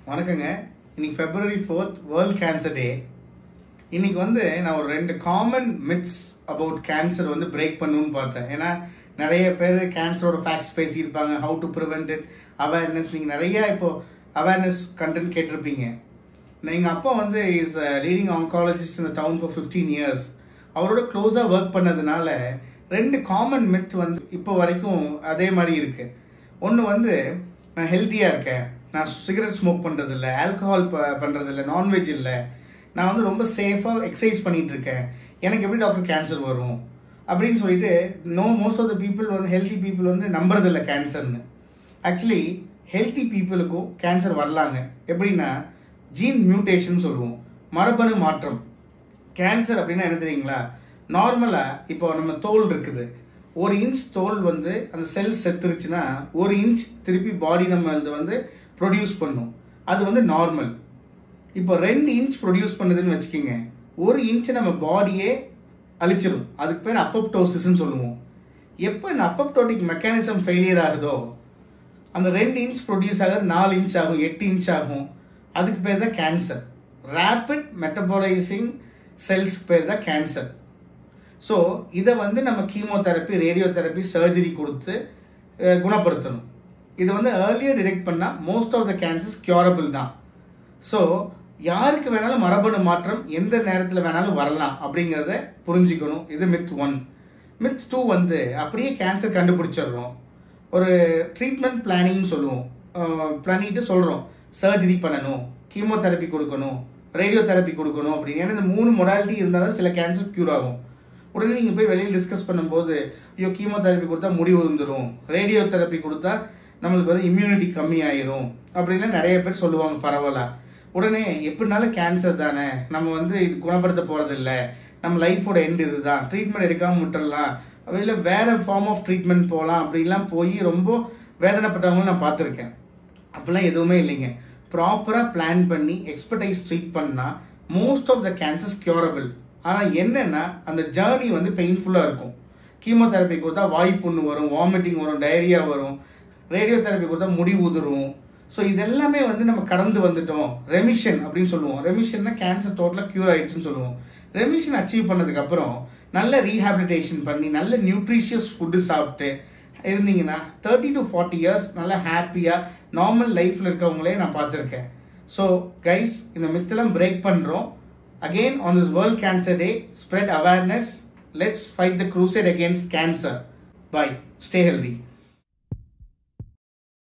வணக்கங்க இன்னைக்கு February fourth world cancer day இன்னைக்கு வந்து நான் ஒரு ரெண்டு காமன் மித்ஸ் அபவுட் கேன்சர் வந்து பிரேக் பண்ணணும்னு பார்த்தேன் ஏன்னா நிறைய பேர் கேன்சரோட ஃபேக்ட்ஸ் பேசியிருப்பாங்க how to prevent it awareness நீங்கள் நிறைய இப்போ அவேர்னஸ் கண்டென்ட் கேட்டிருப்பீங்க எங்கள் அப்பா வந்து இஸ் லீடிங் ஆங்காலஜிஸ்ட் இந்த டவுன் ஃபார் ஃபிஃப்டீன் இயர்ஸ் அவரோட க்ளோஸாக ஒர்க் பண்ணதுனால ரெண்டு காமன் மித் வந்து இப்போ வரைக்கும் அதே மாதிரி இருக்கு ஒன்று வந்து நான் ஹெல்த்தியாக இருக்கேன் நான் சிகரெட் ஸ்மோக் பண்ணுறதில்ல ஆல்கஹால் ப பண்ணுறதில்ல நான்வெஜ் இல்லை நான் வந்து ரொம்ப சேஃபாக எக்ஸசைஸ் பண்ணிட்டு இருக்கேன் எனக்கு எப்படி டாக்டர் கேன்சர் வரும் அப்படின்னு சொல்லிட்டு no most of the people வந்து ஹெல்த்தி பீப்புள் வந்து நம்புறதில்ல கேன்சர்னு ஆக்சுவலி ஹெல்த்தி பீப்புளுக்கும் கேன்சர் வரலாங்க எப்படின்னா ஜீன் மியூட்டேஷன் சொல்லுவோம் மரபணு மாற்றம் கேன்சர் அப்படின்னா என்ன தெரியுங்களா நார்மலாக இப்போ நம்ம தோல் இருக்குது ஒரு இன்ச் தோல் வந்து அந்த செல் செத்துருச்சுன்னா ஒரு இன்ச் திருப்பி பாடி நம்ம இது வந்து ப்ரொடியூஸ் பண்ணும் அது வந்து நார்மல் இப்போ ரெண்டு இன்ச் ப்ரொடியூஸ் பண்ணுதுன்னு வச்சுக்கோங்க ஒரு இன்ச் நம்ம பாடியே அழிச்சிடும் அதுக்கு பேர் அப்பப்டோசிஸ்ன்னு சொல்லுவோம் எப்போ இந்த அப்பப்டோட்டிக் மெக்கானிசம் ஃபெயிலியர் ஆகுதோ அந்த ரெண்டு இன்ச் ப்ரொடியூஸ் ஆகுது நாலு இன்ச் ஆகும் எட்டு இன்ச் ஆகும் அதுக்கு பேர் தான் கேன்சர் ரேப்பிட் மெட்டபாலைசிங் செல்ஸ்க்கு பேர் தான் கேன்சர் ஸோ இதை வந்து நம்ம கீமோதெரப்பி ரேடியோ தெரப்பி சர்ஜரி கொடுத்து அஹ், குணப்படுத்தணும் இதை வந்து ஏர்லியர் டிடெக்ட் பண்ணால் most of the cancers curable தான் ஸோ யாருக்கு வேணாலும் மரபணு மாற்றம் எந்த நேரத்தில் வேணாலும் வரலாம் அப்படிங்கிறத புரிஞ்சுக்கணும் இது மித் ஒன் மித் டூ வந்து அப்படியே கேன்சர் கண்டுபிடிச்சிடுறோம் ஒரு ட்ரீட்மெண்ட் பிளானிங் சொல்லுவோம் பண்ணிட்டு சொல்கிறோம் சர்ஜரி பண்ணணும் கீமோதெரப்பி கொடுக்கணும் ரேடியோ தெரப்பி கொடுக்கணும் அப்படின்னு ஏன்னா இந்த மூணு மொடாலிட்டி இருந்தால் தான் சில கேன்சர் க்யூர் ஆகும் உடனே நீங்கள் போய் வெளியில் டிஸ்கஸ் பண்ணும்போது ஐயோ கீமோதெரப்பி கொடுத்தா முடி வந்துடும் ரேடியோ தெரப்பி கொடுத்தா நம்மளுக்கு வந்து இம்யூனிட்டி கம்மியாயிரும் அப்படின்லாம் நிறைய பேர் சொல்லுவாங்க பரவாயில்ல உடனே எப்படினாலும் கேன்சர் தானே நம்ம வந்து இது குணப்படுத்த போகிறது இல்லை நம்ம லைஃபோட எண்ட் இதுதான் ட்ரீட்மெண்ட் எடுக்காமல் விட்டுறலாம் இல்லை வேற ஃபார்ம் ஆஃப் ட்ரீட்மெண்ட் போகலாம் அப்படின்லாம் போய் ரொம்ப வேதனைப்பட்டவங்களும் நான் பார்த்துருக்கேன் அப்படிலாம் எதுவுமே இல்லைங்க ப்ராப்பராக பிளான் பண்ணி எக்ஸ்பர்டைஸ் ட்ரீட் பண்ணால் most of the cancers curable ஆனால் என்னென்னா அந்த ஜேர்னி வந்து பெயின்ஃபுல்லாக இருக்கும் கீமோதெரப்பி கொடுத்தா வாய் புண்ணு வரும் வாமிட்டிங் வரும் டயரியா வரும் ரேடியோ தெரப்பி கொடுத்தா முடி உதிரும் ஸோ இதெல்லாமே வந்து நம்ம கடந்து வந்துட்டோம் ரெமிஷன் அப்படின்னு சொல்லுவோம் ரெமிஷன்னா கேன்சர் டோட்டலாக க்யூர் ஆயிடுச்சுன்னு சொல்லுவோம் ரெமிஷன் அச்சீவ் பண்ணதுக்கப்புறம் நல்ல ரீஹாபிலிட்டேஷன் பண்ணி நல்ல நியூட்ரிஷியஸ் ஃபுட்டு சாப்பிட்டு இருந்தீங்கன்னா தேர்ட்டி டு ஃபார்ட்டி இயர்ஸ் நல்லா ஹாப்பியாக நார்மல் லைஃப்பில் இருக்கவங்களே நான் பார்த்துருக்கேன் ஸோ கைஸ் இந்த மித்தெல்லாம் பிரேக் பண்ணுறோம் again on this world cancer day spread awareness let's fight the crusade against cancer bye stay healthy